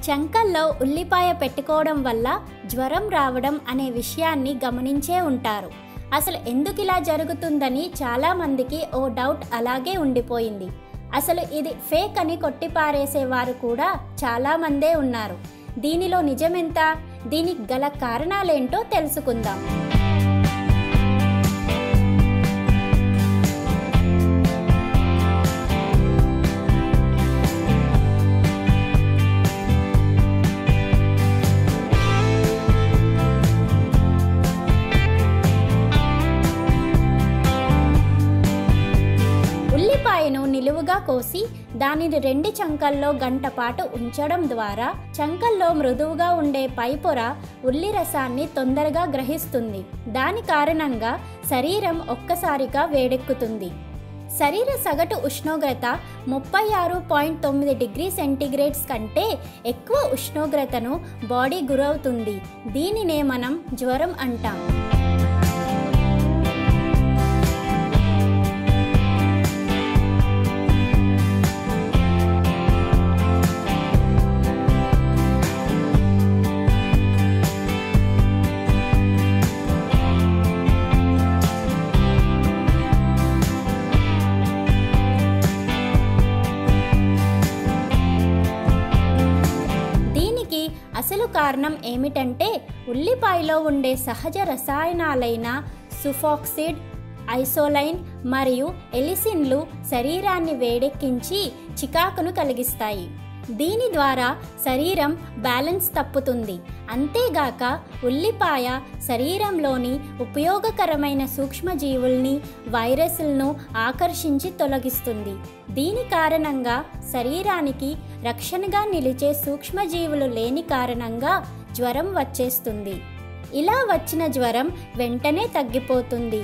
చంకల్లో ఉల్లిపాయ పెట్టుకోవడం వల్ల జ్వరం రావడం అనే విషయాన్ని గమనించే ఉంటారు అసలు ఎందుకు ఇలా జరుగుతుందని చాలామందికి ఓ డౌట్ అలాగే ఉండిపోయింది అసలు ఇది ఫేక్ అని కొట్టిపారేసేవారు కూడా చాలామందే ఉన్నారు దీనిలో నిజమెంత దీనికి గల కారణాలేంటో తెలుసుకుందాం ఉల్లిపాయను నిలువుగా కోసి దానిని రెండు చంకల్లో గంట పాటు ఉంచడం ద్వారా చంకల్లో మృదువుగా ఉండే పై పొర ఉల్లి రసాన్ని తొందరగా గ్రహిస్తుంది దాని కారణంగా శరీరం ఒక్కసారిగా వేడెక్కుతుంది శరీర సగటు ఉష్ణోగ్రత ముప్పై ఆరు పాయింట్ తొమ్మిది డిగ్రీ సెంటీగ్రేడ్స్ కంటే ఎక్కువ ఉష్ణోగ్రతను బాడీ గురవుతుంది దీనినే మనం జ్వరం అంటాం దీనికి అసలు కారణం ఏమిటంటే ఉల్లిపాయలో ఉండే సహజ రసాయనాలైన సుఫాక్సిడ్ ఐసోలైన్ మరియు ఎలిసిన్లు శరీరాన్ని వేడెక్కించి చికాకును కలిగిస్తాయి దీని ద్వారా శరీరం బ్యాలెన్స్ తప్పుతుంది అంతేగాక ఉల్లిపాయ శరీరంలోని ఉపయోగకరమైన సూక్ష్మజీవుల్ని వైరస్లను ఆకర్షించి తొలగిస్తుంది దీని కారణంగా శరీరానికి రక్షణగా నిలిచే సూక్ష్మజీవులు లేని కారణంగా జ్వరం వచ్చేస్తుంది ఇలా వచ్చిన జ్వరం వెంటనే తగ్గిపోతుంది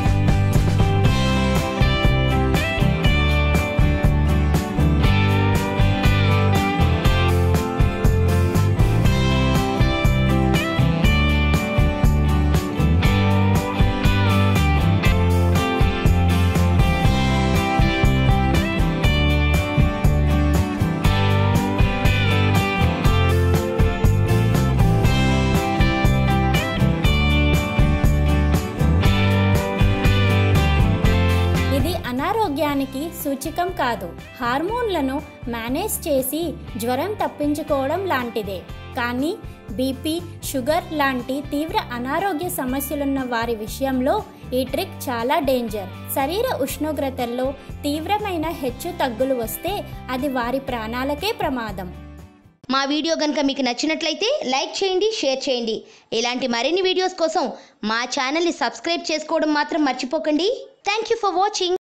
ఇది అనారోగ్యానికి సూచకం కాదు హార్మోన్లను మేనేజ్ చేసి జ్వరం తప్పించుకోవడం లాంటిదే కానీ బీపీ షుగర్ లాంటి తీవ్ర అనారోగ్య సమస్యలున్న వారి విషయంలో ఈ ట్రిక్ చాలా డేంజర్ శరీర ఉష్ణోగ్రతల్లో తీవ్రమైన హెచ్చు తగ్గులు వస్తే అది వారి ప్రాణాలకే ప్రమాదం మా వీడియో కనుక మీకు నచ్చినట్లయితే లైక్ చేయండి షేర్ చేయండి ఇలాంటి మరిన్ని వీడియోస్ కోసం మా ఛానల్ని సబ్స్క్రైబ్ చేసుకోవడం మాత్రం మర్చిపోకండి థ్యాంక్ యూ ఫర్ వాచింగ్